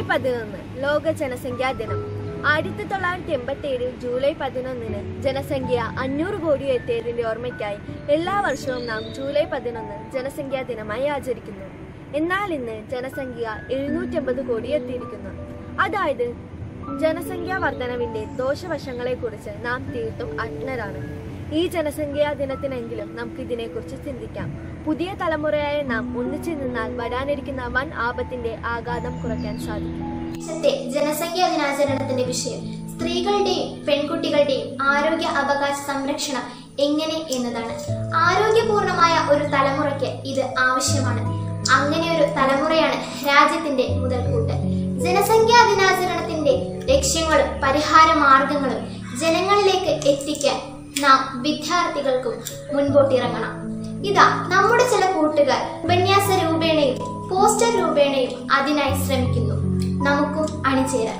പതിനൊന്ന് ലോക ജനസംഖ്യാ ദിനം ആയിരത്തി തൊള്ളായിരത്തി എൺപത്തി ഏഴ് ജൂലൈ പതിനൊന്നിന് ജനസംഖ്യ അഞ്ഞൂറ് കോടി എത്തിയതിന്റെ ഓർമ്മയ്ക്കായി എല്ലാ വർഷവും നാം ജൂലൈ പതിനൊന്ന് ജനസംഖ്യാ ദിനമായി ആചരിക്കുന്നു എന്നാൽ ഇന്ന് ജനസംഖ്യ എഴുന്നൂറ്റമ്പത് കോടി എത്തിയിരിക്കുന്നു അതായത് ജനസംഖ്യാ വർധനവിന്റെ ദോഷവശങ്ങളെ കുറിച്ച് നാം തീർത്തും അജ്ഞരാണ് ഈ ജനസംഖ്യാ ദിനത്തിനെങ്കിലും നമുക്ക് ഇതിനെക്കുറിച്ച് ചിന്തിക്കാം പുതിയ തലമുറയായ നാം ഒന്നിച്ചു നിന്നാൽ വരാനിരിക്കുന്ന വൻ ആപത്തിന്റെ ആഘാതം കുറയ്ക്കാൻ സാധിക്കും വർഷത്തെ ജനസംഖ്യാ ദിനാചരണത്തിന്റെ വിഷയം സ്ത്രീകളുടെയും പെൺകുട്ടികളുടെയും ആരോഗ്യ അവകാശ സംരക്ഷണം എങ്ങനെ എന്നതാണ് ആരോഗ്യപൂർണമായ ഒരു തലമുറയ്ക്ക് ഇത് ആവശ്യമാണ് അങ്ങനെ ഒരു തലമുറയാണ് രാജ്യത്തിന്റെ മുതൽക്കൂട്ട് ജനസംഖ്യാ ദിനാചരണത്തിന്റെ ലക്ഷ്യങ്ങളും പരിഹാര മാർഗങ്ങളും ജനങ്ങളിലേക്ക് എത്തിക്കാൻ നാം വിദ്യാർത്ഥികൾക്കും മുൻപോട്ടിറങ്ങണം ഇതാ നമ്മുടെ ചില കൂട്ടുകാർ ഉപന്യാസ രൂപേണയും പോസ്റ്റർ രൂപേണയും അതിനായി ശ്രമിക്കുന്നു നമുക്കും അണിചേരാം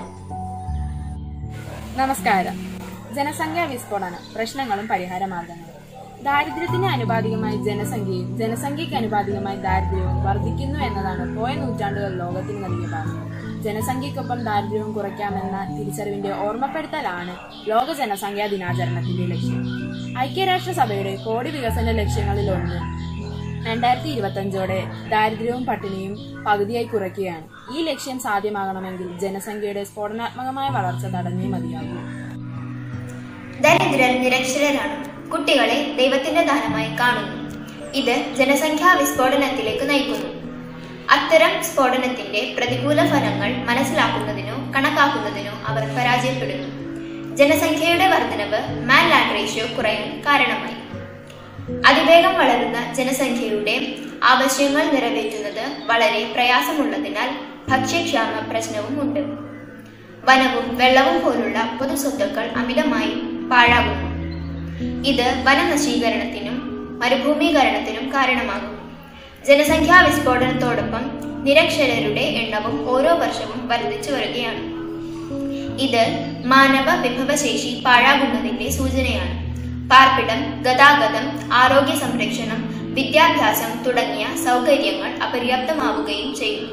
നമസ്കാരം ജനസംഖ്യാ വിസ്ഫോടനം പ്രശ്നങ്ങളും പരിഹാര മാർഗങ്ങളും ദാരിദ്ര്യത്തിന് അനുപാതികമായി ജനസംഖ്യയും ജനസംഖ്യയ്ക്ക് അനുപാതികമായി ദാരിദ്ര്യവും വർദ്ധിക്കുന്നു എന്നതാണ് പോയ നൂറ്റാണ്ടുകൾ ലോകത്തിന് നൽകിയ പാഠം ജനസംഖ്യയ്ക്കൊപ്പം ദാരിദ്ര്യവും കുറയ്ക്കാമെന്ന തിരിച്ചറിവിന്റെ ഓർമ്മപ്പെടുത്തലാണ് ലോക ജനസംഖ്യാ ദിനാചരണത്തിന്റെ ലക്ഷ്യം ഐക്യരാഷ്ട്രസഭയുടെ കോടി വികസന ലക്ഷ്യങ്ങളിലൊന്ന് രണ്ടായിരത്തി ഇരുപത്തഞ്ചോടെ ദാരിദ്ര്യവും പട്ടിണിയും പകുതിയായി കുറയ്ക്കുകയാണ് ഈ ലക്ഷ്യം സാധ്യമാകണമെങ്കിൽ ജനസംഖ്യയുടെ സ്ഫോടനാത്മകമായ വളർച്ച തടഞ്ഞേ മതിയാകൂ ദരിദ്രർ നിരക്ഷരരാണ് കുട്ടികളെ ദൈവത്തിന്റെ ദാനമായി കാണുന്നു ഇത് ജനസംഖ്യാ വിസ്ഫോടനത്തിലേക്ക് നയിക്കുന്നു അത്തരം സ്ഫോടനത്തിന്റെ പ്രതികൂല ഫലങ്ങൾ മനസ്സിലാക്കുന്നതിനോ കണക്കാക്കുന്നതിനോ അവർ പരാജയപ്പെടുന്നു ജനസംഖ്യയുടെ വർധനവ് മാൻ ലാൻഡ് റേഷ്യോ കുറയാൻ കാരണമായി അതിവേഗം വളരുന്ന ജനസംഖ്യയുടെ ആവശ്യങ്ങൾ നിറവേറ്റുന്നത് വളരെ പ്രയാസമുള്ളതിനാൽ ഭക്ഷ്യക്ഷാമ പ്രശ്നവും ഉണ്ട് വനവും വെള്ളവും പോലുള്ള പൊതുസ്വത്തുക്കൾ അമിതമായി പാഴാകുന്നു ഇത് വനനശീകരണത്തിനും മരുഭൂമീകരണത്തിനും കാരണമാകും ജനസംഖ്യാ വിസ്ഫോടനത്തോടൊപ്പം നിരക്ഷരരുടെ എണ്ണവും ഓരോ വർഷവും വർദ്ധിച്ചു വരികയാണ് ഇത് മാനവ വിഭവശേഷി പാഴാകുന്നതിന്റെ സൂചനയാണ് പാർപ്പിടം ഗതാഗതം ആരോഗ്യ സംരക്ഷണം വിദ്യാഭ്യാസം തുടങ്ങിയ സൗകര്യങ്ങൾ അപര്യാപ്തമാവുകയും ചെയ്യുന്നു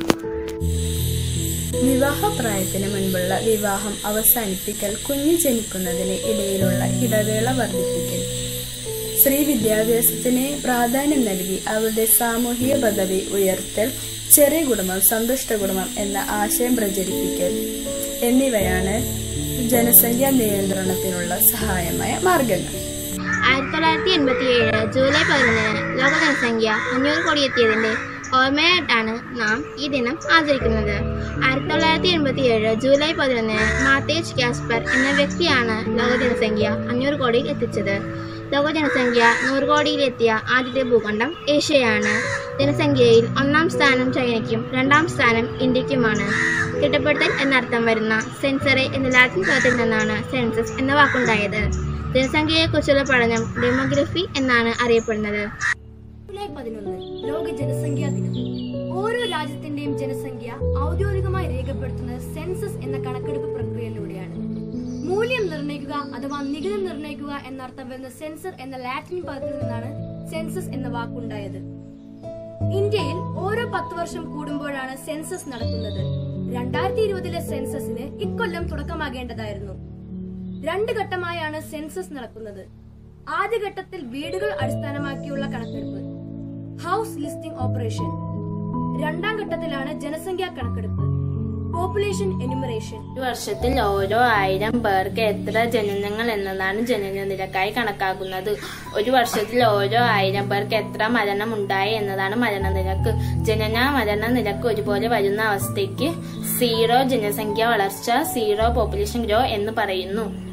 വിവാഹപ്രായത്തിന് മുൻപുള്ള വിവാഹം അവസാനിപ്പിക്കൽ കുഞ്ഞു ജനിക്കുന്നതിന് ഇടയിലുള്ള ഇടവേള വർദ്ധിപ്പിക്കൽ സ്ത്രീ വിദ്യാഭ്യാസത്തിന് പ്രാധാന്യം നൽകി അവരുടെ സാമൂഹിക പദവി ഉയർത്തൽ ചെറിയ കുടുംബം സന്തുഷ്ട കുടുംബം എന്ന ആശയം പ്രചരിപ്പിക്കൽ എന്നിവയാണ് ജനസംഖ്യാ നിയന്ത്രണത്തിനുള്ള സഹായമായ മാർഗങ്ങൾ ആയിരത്തി തൊള്ളായിരത്തി എൺപത്തി ഏഴ് ജൂലൈ പതിനൊന്നിന് ലോക ജനസംഖ്യ അഞ്ഞൂറ് കോടി എത്തിയതിന്റെ ഓർമ്മയായിട്ടാണ് നാം ഈ ദിനം ആചരിക്കുന്നത് ആയിരത്തി തൊള്ളായിരത്തി എൺപത്തി ഏഴ് ജൂലൈ പതിനൊന്നിന് മാത്തേജ് കാസ്പർ എന്ന വ്യക്തിയാണ് ലോക ജനസംഖ്യ അഞ്ഞൂറ് കോടിയിൽ എത്തിച്ചത് ലോക ജനസംഖ്യ നൂറ് കോടിയിലെത്തിയ ആദ്യത്തെ ഭൂഖണ്ഡം ഏഷ്യയാണ് ജനസംഖ്യയിൽ ഒന്നാം സ്ഥാനം ചൈനയ്ക്കും രണ്ടാം സ്ഥാനം ഇന്ത്യക്കുമാണ് തിട്ടപ്പെടുത്തൽ എന്നർത്ഥം വരുന്ന സെൻസറെ എന്ന ലാറ്റിൻ പദത്തിൽ നിന്നാണ് സെൻസസ് എന്ന വാക്കുണ്ടായത് ജനസംഖ്യയെക്കുറിച്ചുള്ള പഠനം ഡെമോഗ്രഫി എന്നാണ് അറിയപ്പെടുന്നത് ജൂലൈ പതിനൊന്ന് ലോക ജനസംഖ്യാ ദിനം ഓരോ രാജ്യത്തിന്റെയും ജനസംഖ്യ ഔദ്യോഗികമായി രേഖപ്പെടുത്തുന്നത് സെൻസസ് എന്ന കണക്കെടുപ്പ് പ്രക്രിയയിലൂടെയാണ് മൂല്യം നിർണ്ണയിക്കുക അഥവാ നികുതി നിർണ്ണയിക്കുക എന്നർത്ഥം വരുന്ന സെൻസർ എന്ന ലാറ്റിൻ പദത്തിൽ നിന്നാണ് സെൻസസ് എന്ന വാക്കുണ്ടായത് ഇന്ത്യയിൽ ഓരോ പത്ത് വർഷം കൂടുമ്പോഴാണ് സെൻസസ് നടക്കുന്നത് രണ്ടായിരത്തി ഇരുപതിലെ സെൻസസിന് ഇക്കൊല്ലം തുടക്കമാകേണ്ടതായിരുന്നു രണ്ട് ഘട്ടമായാണ് സെൻസസ് നടക്കുന്നത് ആദ്യഘട്ടത്തിൽ വീടുകൾ അടിസ്ഥാനമാക്കിയുള്ള കണക്കെടുപ്പ് ഹൗസ് ലിസ്റ്റിംഗ് ഓപ്പറേഷൻ രണ്ടാം ഘട്ടത്തിലാണ് ജനസംഖ്യാ കണക്കെടുപ്പ് പോപ്പുലേഷൻ എനുമറേഷൻ ഒരു വർഷത്തിൽ ഓരോ ആയിരം പേർക്ക് എത്ര ജനനങ്ങൾ എന്നതാണ് ജനന നിരക്കായി കണക്കാക്കുന്നത് ഒരു വർഷത്തിൽ ഓരോ ആയിരം പേർക്ക് എത്ര മരണം ഉണ്ടായി എന്നതാണ് മരണനിരക്ക് ജനന മരണ നിരക്ക് ഒരുപോലെ വരുന്ന അവസ്ഥയ്ക്ക് സീറോ ജനസംഖ്യ വളർച്ച സീറോ പോപ്പുലേഷൻ ഗ്രോ എന്ന് പറയുന്നു